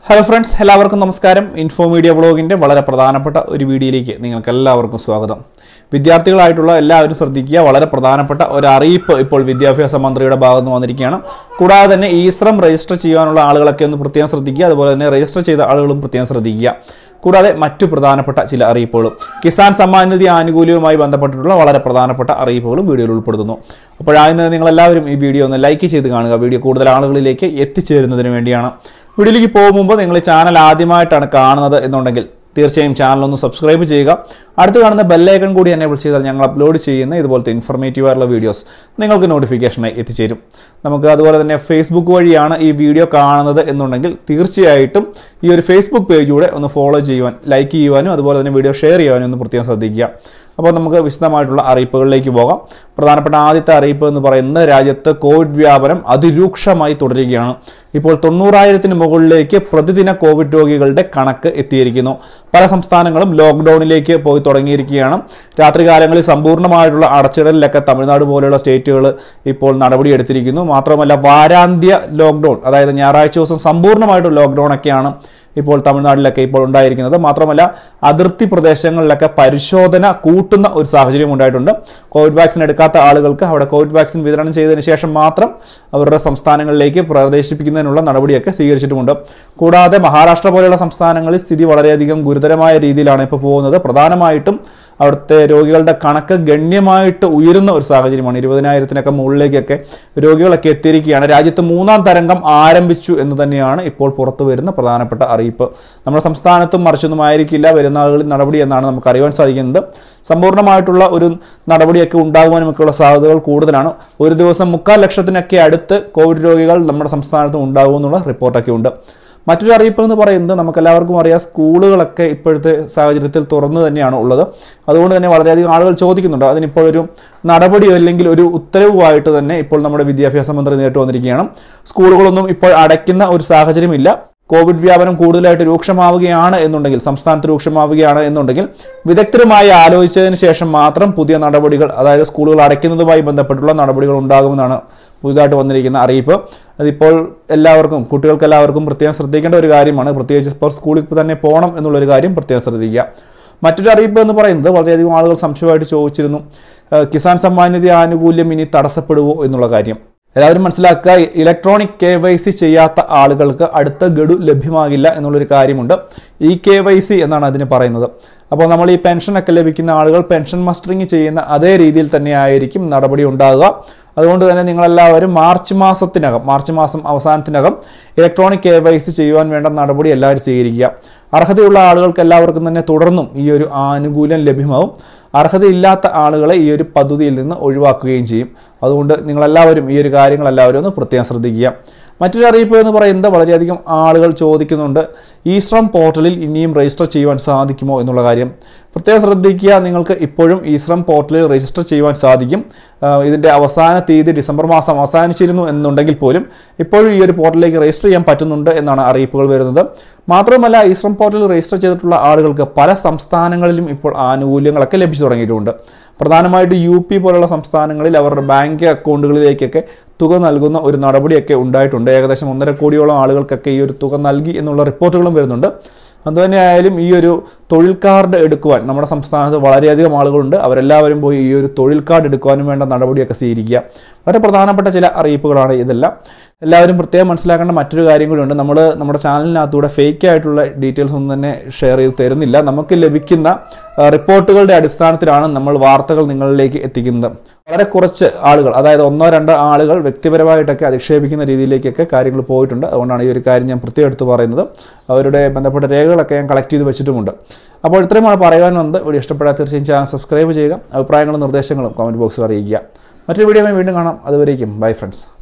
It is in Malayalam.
ഹലോ ഫ്രണ്ട്സ് എല്ലാവർക്കും നമസ്കാരം ഇൻഫോ മീഡിയ വ്ളോഗിൻ്റെ വളരെ പ്രധാനപ്പെട്ട ഒരു വീഡിയോയിലേക്ക് നിങ്ങൾക്ക് എല്ലാവർക്കും സ്വാഗതം വിദ്യാർത്ഥികളായിട്ടുള്ള എല്ലാവരും ശ്രദ്ധിക്കുക വളരെ പ്രധാനപ്പെട്ട ഒരു അറിയിപ്പ് ഇപ്പോൾ വിദ്യാഭ്യാസ മന്ത്രിയുടെ ഭാഗത്ത് നിന്ന് വന്നിരിക്കുകയാണ് കൂടാതെ തന്നെ ഈശ്രം രജിസ്റ്റർ ചെയ്യാനുള്ള ആളുകളൊക്കെ ഒന്ന് പ്രത്യേകം ശ്രദ്ധിക്കുക അതുപോലെ തന്നെ രജിസ്റ്റർ ചെയ്ത ആളുകളും പ്രത്യേകം ശ്രദ്ധിക്കുക കൂടാതെ മറ്റു പ്രധാനപ്പെട്ട ചില അറിയിപ്പുകളും കിസാൻ സമ്മാൻ നിധി ആനുകൂല്യവുമായി ബന്ധപ്പെട്ടിട്ടുള്ള വളരെ പ്രധാനപ്പെട്ട അറിയിപ്പുകളും വീഡിയോയിൽ ഉൾപ്പെടുത്തുന്നു അപ്പോഴായിരുന്നു നിങ്ങൾ എല്ലാവരും ഈ വീഡിയോ ഒന്ന് ലൈക്ക് ചെയ്ത് കാണുക വീഡിയോ കൂടുതൽ ആളുകളിലേക്ക് എത്തിച്ചേരുന്നതിന് വേണ്ടിയാണ് വീഡിയോയിലേക്ക് പോകും മുമ്പ് നിങ്ങൾ ഈ ചാനൽ ആദ്യമായിട്ടാണ് കാണുന്നത് എന്നുണ്ടെങ്കിൽ തീർച്ചയായും ചാനൽ ഒന്ന് സബ്സ്ക്രൈബ് ചെയ്യുക അടുത്ത് കാണുന്ന ബെല്ലൈക്കൺ കൂടി എനേബിൾ ചെയ്താൽ ഞങ്ങൾ അപ്ലോഡ് ചെയ്യുന്ന ഇതുപോലത്തെ ഇൻഫർമേറ്റീവ് ആയിട്ടുള്ള വീഡിയോസ് നിങ്ങൾക്ക് നോട്ടിഫിക്കേഷനായി എത്തിച്ചേരും നമുക്ക് അതുപോലെ തന്നെ ഫേസ്ബുക്ക് വഴിയാണ് ഈ വീഡിയോ കാണുന്നത് എന്നുണ്ടെങ്കിൽ തീർച്ചയായിട്ടും ഈ ഒരു ഫേസ്ബുക്ക് പേജിലൂടെ ഒന്ന് ഫോളോ ചെയ്യുവാൻ ലൈക്ക് ചെയ്യുവാനും അതുപോലെ തന്നെ വീഡിയോ ഷെയർ ചെയ്യാനും ഒന്ന് പ്രത്യേകം ശ്രദ്ധിക്കുക അപ്പോൾ നമുക്ക് വിശദമായിട്ടുള്ള അറിയിപ്പുകളിലേക്ക് പോകാം പ്രധാനപ്പെട്ട ആദ്യത്തെ അറിയിപ്പ് എന്ന് പറയുന്നത് രാജ്യത്ത് കോവിഡ് വ്യാപനം അതിരൂക്ഷമായി തുടരുകയാണ് ഇപ്പോൾ തൊണ്ണൂറായിരത്തിന് മുകളിലേക്ക് പ്രതിദിന കോവിഡ് രോഗികളുടെ കണക്ക് എത്തിയിരിക്കുന്നു പല സംസ്ഥാനങ്ങളും ലോക്ക്ഡൌണിലേക്ക് പോയി തുടങ്ങിയിരിക്കുകയാണ് രാത്രികാലങ്ങളിൽ സമ്പൂർണ്ണമായിട്ടുള്ള അടച്ചിടലിലൊക്കെ തമിഴ്നാട് പോലെയുള്ള സ്റ്റേറ്റുകൾ ഇപ്പോൾ നടപടിയെടുത്തിരിക്കുന്നു മാത്രമല്ല വാരാന്ത്യ ലോക്ക്ഡൌൺ അതായത് ഞായറാഴ്ച ദിവസം സമ്പൂർണ്ണമായിട്ടുള്ള ലോക്ക്ഡൌൺ ഒക്കെയാണ് ഇപ്പോൾ തമിഴ്നാട്ടിലൊക്കെ ഇപ്പോൾ ഉണ്ടായിരിക്കുന്നത് മാത്രമല്ല അതിർത്തി പ്രദേശങ്ങളിലൊക്കെ പരിശോധന കൂട്ടുന്ന ഒരു സാഹചര്യം ഉണ്ടായിട്ടുണ്ട് കോവിഡ് വാക്സിൻ എടുക്കാത്ത ആളുകൾക്ക് അവിടെ കോവിഡ് വാക്സിൻ വിതരണം ചെയ്തതിന് ശേഷം മാത്രം അവരുടെ സംസ്ഥാനങ്ങളിലേക്ക് പ്രവേശിപ്പിക്കുന്നതിനുള്ള നടപടിയൊക്കെ സ്വീകരിച്ചിട്ടുമുണ്ട് കൂടാതെ മഹാരാഷ്ട്ര പോലെയുള്ള സംസ്ഥാനങ്ങളിൽ സ്ഥിതി വളരെയധികം ഗുരുതരമായ രീതിയിലാണ് ഇപ്പോൾ പോകുന്നത് പ്രധാനമായിട്ടും അവിടുത്തെ രോഗികളുടെ കണക്ക് ഗണ്യമായിട്ട് ഉയരുന്ന ഒരു സാഹചര്യമാണ് ഇരുപതിനായിരത്തിനൊക്കെ മുകളിലേക്കൊക്കെ രോഗികളൊക്കെ എത്തിയിരിക്കുകയാണ് രാജ്യത്ത് മൂന്നാം തരംഗം ആരംഭിച്ചു എന്ന് തന്നെയാണ് ഇപ്പോൾ പുറത്തു വരുന്ന പ്രധാനപ്പെട്ട അറിയിപ്പ് നമ്മുടെ സംസ്ഥാനത്തും മറിച്ചൊന്നും ആയിരിക്കില്ല വരുന്ന ആളുകളിൽ നടപടി എന്നാണ് നമുക്ക് അറിയാൻ സാധിക്കുന്നത് സമ്പൂർണ്ണമായിട്ടുള്ള ഒരു നടപടിയൊക്കെ ഉണ്ടാകുവാനുമൊക്കെയുള്ള സാധ്യതകൾ കൂടുതലാണ് ഒരു ദിവസം മുക്കാൽ ലക്ഷത്തിനൊക്കെ അടുത്ത് കോവിഡ് രോഗികൾ നമ്മുടെ സംസ്ഥാനത്ത് ഉണ്ടാകുമെന്നുള്ള റിപ്പോർട്ടൊക്കെ ഉണ്ട് മറ്റൊരു അറിയിപ്പ് എന്ന് പറയുന്നത് നമുക്ക് എല്ലാവർക്കും അറിയാം സ്കൂളുകളൊക്കെ ഇപ്പോഴത്തെ സാഹചര്യത്തിൽ തുറന്നു തന്നെയാണ് ഉള്ളത് അതുകൊണ്ട് തന്നെ വളരെയധികം ആളുകൾ ചോദിക്കുന്നുണ്ട് അതിനിപ്പോൾ ഒരു നടപടി അല്ലെങ്കിൽ ഒരു ഉത്തരവുമായിട്ട് തന്നെ ഇപ്പോൾ നമ്മുടെ വിദ്യാഭ്യാസ മന്ത്രി നേരിട്ട് വന്നിരിക്കുകയാണ് സ്കൂളുകളൊന്നും ഇപ്പോൾ അടയ്ക്കുന്ന ഒരു സാഹചര്യമില്ല കോവിഡ് വ്യാപനം കൂടുതലായിട്ട് രൂക്ഷമാവുകയാണ് എന്നുണ്ടെങ്കിൽ സംസ്ഥാനത്ത് രൂക്ഷമാവുകയാണ് എന്നുണ്ടെങ്കിൽ വിദഗ്ധരുമായി ആലോചിച്ചതിന് ശേഷം മാത്രം പുതിയ നടപടികൾ അതായത് സ്കൂളുകൾ അടയ്ക്കുന്നതുമായി ബന്ധപ്പെട്ടുള്ള നടപടികൾ ഉണ്ടാകുമെന്നാണ് പുതുതായിട്ട് വന്നിരിക്കുന്ന അറിയിപ്പ് അതിപ്പോൾ എല്ലാവർക്കും കുട്ടികൾക്ക് എല്ലാവർക്കും പ്രത്യേകം ശ്രദ്ധിക്കേണ്ട ഒരു കാര്യമാണ് പ്രത്യേകിച്ച് ഇപ്പോൾ സ്കൂളിൽ തന്നെ പോകണം എന്നുള്ളൊരു കാര്യം പ്രത്യേകം ശ്രദ്ധിക്കുക മറ്റൊരു അറിയിപ്പ് എന്ന് പറയുന്നത് വളരെയധികം ആളുകൾ സംശയമായിട്ട് ചോദിച്ചിരുന്നു ഏഹ് കിസാൻ സമ്മാൻ നിധി ആനുകൂല്യം ഇനി തടസ്സപ്പെടുവോ എന്നുള്ള കാര്യം എല്ലാവരും മനസ്സിലാക്കുക ഇലക്ട്രോണിക് കെ വൈ സി ചെയ്യാത്ത ആളുകൾക്ക് അടുത്ത ഗഡു ലഭ്യമാകില്ല എന്നുള്ളൊരു കാര്യമുണ്ട് ഇ കെ വൈ സി എന്നാണ് അതിന് പറയുന്നത് അപ്പോൾ നമ്മൾ ഈ പെൻഷനൊക്കെ ലഭിക്കുന്ന ആളുകൾ പെൻഷൻ മസ്റ്ററിങ് ചെയ്യുന്ന അതേ രീതിയിൽ തന്നെ ആയിരിക്കും നടപടി ഉണ്ടാകുക അതുകൊണ്ട് തന്നെ നിങ്ങളെല്ലാവരും മാർച്ച് മാസത്തിനകം മാർച്ച് മാസം അവസാനത്തിനകം ഇലക്ട്രോണിക് കെ വൈ സി ചെയ്യുവാൻ വേണ്ട നടപടി എല്ലാവരും സ്വീകരിക്കുക അർഹതയുള്ള ആളുകൾക്ക് എല്ലാവർക്കും തന്നെ തുടർന്നും ഈ ഒരു ആനുകൂല്യം ലഭ്യമാവും അർഹതയില്ലാത്ത ആളുകളെ ഈ ഒരു പദ്ധതിയിൽ നിന്ന് ഒഴിവാക്കുകയും ചെയ്യും അതുകൊണ്ട് നിങ്ങളെല്ലാവരും ഈ ഒരു കാര്യങ്ങളെല്ലാവരും ഒന്ന് പ്രത്യേകം ശ്രദ്ധിക്കുക മറ്റൊരു അറിയിപ്പ് എന്ന് പറയുന്നത് വളരെയധികം ആളുകൾ ചോദിക്കുന്നുണ്ട് ഈ ശ്രം പോർട്ടലിൽ ഇനിയും രജിസ്റ്റർ ചെയ്യുവാൻ സാധിക്കുമോ എന്നുള്ള കാര്യം പ്രത്യേകം ശ്രദ്ധിക്കുക നിങ്ങൾക്ക് ഇപ്പോഴും ഈ ശ്രം പോർട്ടലിൽ രജിസ്റ്റർ ചെയ്യുവാൻ സാധിക്കും ആഹ് ഇതിൻ്റെ അവസാന തീയതി ഡിസംബർ മാസം അവസാനിച്ചിരുന്നു എന്നുണ്ടെങ്കിൽ പോലും ഇപ്പോഴും ഈ ഒരു പോർട്ടലിലേക്ക് രജിസ്റ്റർ ചെയ്യാൻ പറ്റുന്നുണ്ട് എന്നാണ് അറിയിപ്പുകൾ വരുന്നത് മാത്രമല്ല ഈ ശ്രം പോർട്ടലിൽ രജിസ്റ്റർ ചെയ്തിട്ടുള്ള ആളുകൾക്ക് പല സംസ്ഥാനങ്ങളിലും ഇപ്പോൾ ആനുകൂല്യങ്ങളൊക്കെ ലഭിച്ചു തുടങ്ങിയിട്ടുണ്ട് പ്രധാനമായിട്ട് യു പി പോലുള്ള സംസ്ഥാനങ്ങളിൽ അവരുടെ ബാങ്ക് അക്കൗണ്ടുകളിലേക്കൊക്കെ തുക നൽകുന്ന ഒരു നടപടിയൊക്കെ ഉണ്ടായിട്ടുണ്ട് ഏകദേശം ഒന്നര കോടിയോളം ആളുകൾക്കൊക്കെ ഈ ഒരു തുക നൽകി എന്നുള്ള റിപ്പോർട്ടുകളും വരുന്നുണ്ട് അതുതന്നെ ആയാലും ഈ ഒരു തൊഴിൽ കാർഡ് എടുക്കുവാൻ നമ്മുടെ സംസ്ഥാനത്ത് വളരെയധികം ആളുകളുണ്ട് അവരെല്ലാവരും പോയി ഈ ഒരു തൊഴിൽ കാർഡ് എടുക്കുവാനും വേണ്ട നടപടിയൊക്കെ സ്വീകരിക്കുക വളരെ പ്രധാനപ്പെട്ട ചില അറിയിപ്പുകളാണ് ഇതെല്ലാം എല്ലാവരും പ്രത്യേകം മനസ്സിലാക്കേണ്ട മറ്റൊരു കാര്യം കൂടിയുണ്ട് നമ്മൾ നമ്മുടെ ചാനലിനകത്തൂടെ ഫേക്ക് ആയിട്ടുള്ള ഡീറ്റെയിൽസ് ഒന്നും തന്നെ ഷെയർ ചെയ്ത് തരുന്നില്ല നമുക്ക് ലഭിക്കുന്ന ആ, റിപ്പോർട്ടുകളുടെ അടിസ്ഥാനത്തിലാണ് നമ്മൾ വാർത്തകൾ നിങ്ങളിലേക്ക് എത്തിക്കുന്നത് വളരെ കുറച്ച് ആളുകൾ അതായത് ഒന്നോ രണ്ടോ ആളുകൾ വ്യക്തിപരമായിട്ടൊക്കെ അധിക്ഷേപിക്കുന്ന രീതിയിലേക്കൊക്കെ കാര്യങ്ങൾ പോയിട്ടുണ്ട് അതുകൊണ്ടാണ് ഈ ഒരു കാര്യം ഞാൻ പ്രത്യേകം എടുത്ത് പറയുന്നത് അവരുടെ ബന്ധപ്പെട്ട രേഖകളൊക്കെ ഞാൻ കളക്ട് ചെയ്ത് വെച്ചിട്ടുമുണ്ട് അപ്പോൾ ഇത്രയുമാണ് പറയാൻ വന്നത് വീഡിയോ ഇഷ്ടപ്പെടാൻ തീർച്ചയായും ചാനൽ സബ്സ്ക്രൈബ് ചെയ്യുക അഭിപ്രായങ്ങളും നിർദ്ദേശങ്ങളും കമൻറ്റ് ബോക്സിൽ അറിയിക്കുക മറ്റൊരു വീഡിയോ വീണ്ടും കാണാം അതുവരേക്കും ബൈ ഫ്രണ്ട്സ്